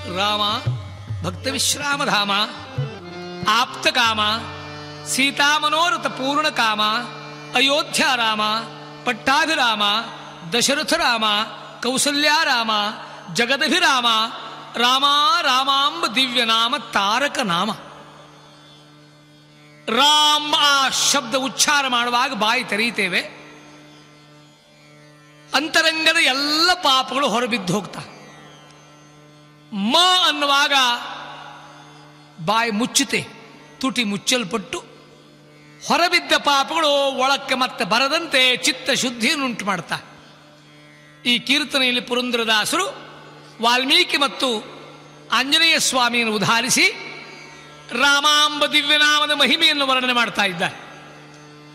ರಾಮ ಭಕ್ತ ವಿಶ್ರಾಮಧಾಮ ಆಪ್ತಕಾಮ ಸೀತಾಮನೋರಥ ಪೂರ್ಣ ಕಾಮ ಅಯೋಧ್ಯ ರಾಮ ಪಟ್ಟಾಭಿರಾಮ ದಶರಥ ರಾಮ ಕೌಸಲ್ಯಾರಾಮ ಜಗದಭಿರಾಮ ರಾಮ ರಾಮಾಂಬ ದಿವ್ಯನಾಮ ತಾರಕ ನಾಮ ರಾಮ್ ಆ ಶಬ್ದ ಉಚ್ಚಾರ ಮಾಡುವಾಗ ಬಾಯಿ ತೆರೀತೇವೆ ಅಂತರಂಗದ ಎಲ್ಲ ಪಾಪಗಳು ಹೊರಬಿದ್ದು ಹೋಗ್ತಾ ಮ ಅನ್ನುವಾಗ ಬಾಯಿ ಮುಚ್ಚುತ್ತೆ ತುಟಿ ಮುಚ್ಚಲ್ಪಟ್ಟು ಹೊರಬಿದ್ದ ಪಾಪಗಳು ಒಳಕ್ಕೆ ಮತ್ತೆ ಬರದಂತೆ ಚಿತ್ತ ಶುದ್ಧಿಯನ್ನುಂಟು ಮಾಡ್ತಾ ಈ ಕೀರ್ತನೆಯಲ್ಲಿ ಪುರಂದ್ರದಾಸರು ವಾಲ್ಮೀಕಿ ಮತ್ತು ಆಂಜನೇಯ ಸ್ವಾಮಿಯನ್ನು ಉದಾಹರಿಸಿ ರಾಮಾಂಬ ದಿವ್ಯನಾಮದ ಮಹಿಮೆಯನ್ನು ವರ್ಣನೆ ಮಾಡ್ತಾ ಇದ್ದಾರೆ